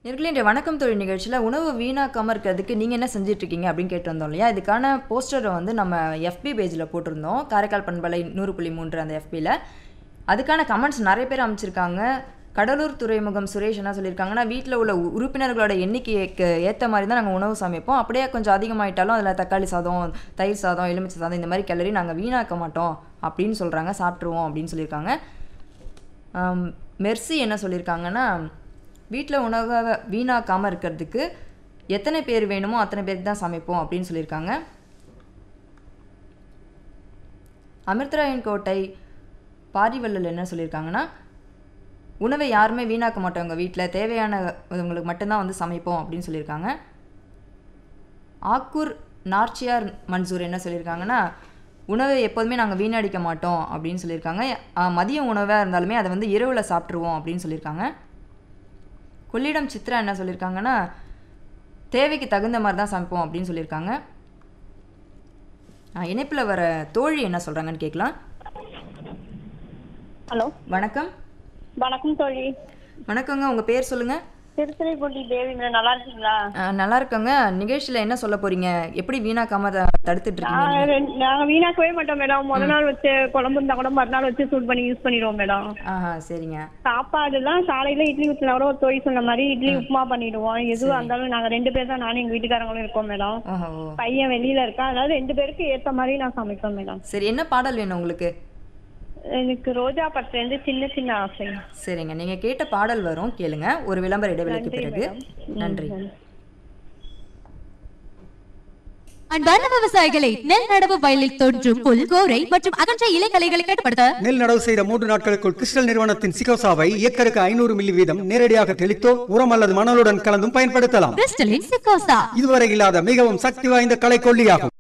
நேர்களே இன்றைய வணக்கம் தொழில் நிகழ்ச்சியில் உணவு வீணாக்காமல் இருக்கிறதுக்கு நீங்கள் என்ன செஞ்சுட்டு இருக்கீங்க அப்படின்னு கேட்டு வந்தோம் இல்லையா இதுக்கான போஸ்டரை வந்து நம்ம எஃபி பேஜில் போட்டிருந்தோம் காரைக்கால் பண்பலை நூறு புள்ளி மூன்று அந்த எஃபியில் அதுக்கான கமெண்ட்ஸ் நிறைய பேர் அமைச்சிருக்காங்க கடலூர் துறைமுகம் சுரேஷ் என்ன சொல்லியிருக்காங்கன்னா வீட்டில் உள்ள உ- உறுப்பினர்களோட எண்ணிக்கைக்கு ஏற்ற மாதிரி தான் நாங்கள் உணவு சமைப்போம் அப்படியே கொஞ்சம் அதிகமாயிட்டாலும் அதில் தக்காளி சாதம் தயிர் சாதம் எலுமிச்சை சாதம் இந்த மாதிரி கிளறி நாங்கள் வீணாக்க மாட்டோம் அப்படின்னு சொல்கிறாங்க சாப்பிட்ருவோம் அப்படின்னு சொல்லியிருக்காங்க ஆம், மெர்சி என்ன சொல்லியிருக்காங்கன்னா வீட்டில் உணவை வீணாக்காமல் இருக்கிறதுக்கு எத்தனை பேர் வேணுமோ அத்தனை பேருக்கு தான் சமைப்போம் அப்படின்னு சொல்லியிருக்காங்க அமிர்தராயன் கோட்டை பாரிவள்ளல் என்ன சொல்லியிருக்காங்கன்னா உணவை யாருமே வீணாக்க மாட்டோம் எங்கள் வீட்டில் தேவையானவங்களுக்கு மட்டும்தான் வந்து சமைப்போம் அப்படின்னு சொல்லியிருக்காங்க ஆக்கூர் நார்ச்சியார் மன்சூர் என்ன சொல்லியிருக்காங்கன்னா உணவை எப்போதுமே நாங்கள் வீணடிக்க மாட்டோம் அப்படின்னு சொல்லியிருக்காங்க ஆ, மதிய உணவாக இருந்தாலுமே அதை வந்து இரவில் சாப்பிட்ருவோம் அப்படின்னு சொல்லியிருக்காங்க கொள்ளிடம் சித்ரா என்ன சொல்லியிருக்காங்கன்னா தேவைக்கு தகுந்த மாதிரி தான் சமைப்போம் அப்படின்னு சொல்லியிருக்காங்க இணைப்பில் வர தோழி என்ன சொல்கிறாங்கன்னு கேட்கலாம் ஹலோ வணக்கம் வணக்கம் தோழி வணக்கங்க உங்கள் பேர் சொல்லுங்கள் திருத்துறைப்பூண்டி தேவி மேடம் நல்லா இருக்கீங்களா நல்லா இருக்கங்க நிகழ்ச்சியில் என்ன சொல்ல போகிறீங்க எப்படி வீணாக்காம த- தடுத்துட்டு இருக்கீங்க நாங்க ரெண்டு- நாங்க வீணாக்கவே மாட்டோம் மேடம் முத நாள் வச்சு குழம்பு இருந்தா கூட மறுநாள் வச்சு சூட் பண்ணி யூஸ் பண்ணிடுவோம் மேடம் ஆஹா சரிங்க சாப்பாடுலாம் காலையில இட்லி ஊற்றினா கூட ஒரு தொழில் சொன்ன மாதிரி இட்லி உப்புமா பண்ணிடுவோம் எதுவாக இருந்தாலும் நாங்க ரெண்டு பேர் தான் நானும் எங்க வீட்டுக்காரங்களும் இருக்கோம் மேடம் ஓஹோ பையன் வெளியில இருக்கா அதனால ரெண்டு பேருக்கு ஏத்த மாதிரி நான் சமைப்பேன் மேடம் சரி என்ன பாடல் வேணும் உங்களுக்கு எனக்கு ரோஜா பட்டில இருந்து சின்ன சின்ன ஆசை சரிங்க நீங்கள் கேட்ட பாடல் வரும் கேளுங்க ஒரு விளம்பர இடைவெளிக்கு பிறகு நன்றி அன்பார்ந்த விவசாயிகளை நெல் நடவு வயலில் தோன்றும் புல் கோரை மற்றும் அகன்ற இலைகளைகளை கட்டுப்படுத்த நெல் நடவு செய்த மூன்று நாட்களுக்குள் கிறிஸ்டல் நிறுவனத்தின் சிகோசாவை ஏக்கருக்கு ஐநூறு மில்லி வீதம் நேரடியாக தெளித்தோ உரம் அல்லது மணலுடன் கலந்தும் பயன்படுத்தலாம் கிறிஸ்டலின் சிக்கோசா இதுவரை இல்லாத மிகவும் சக்தி வாய்ந்த கலை கொல்லியாகும்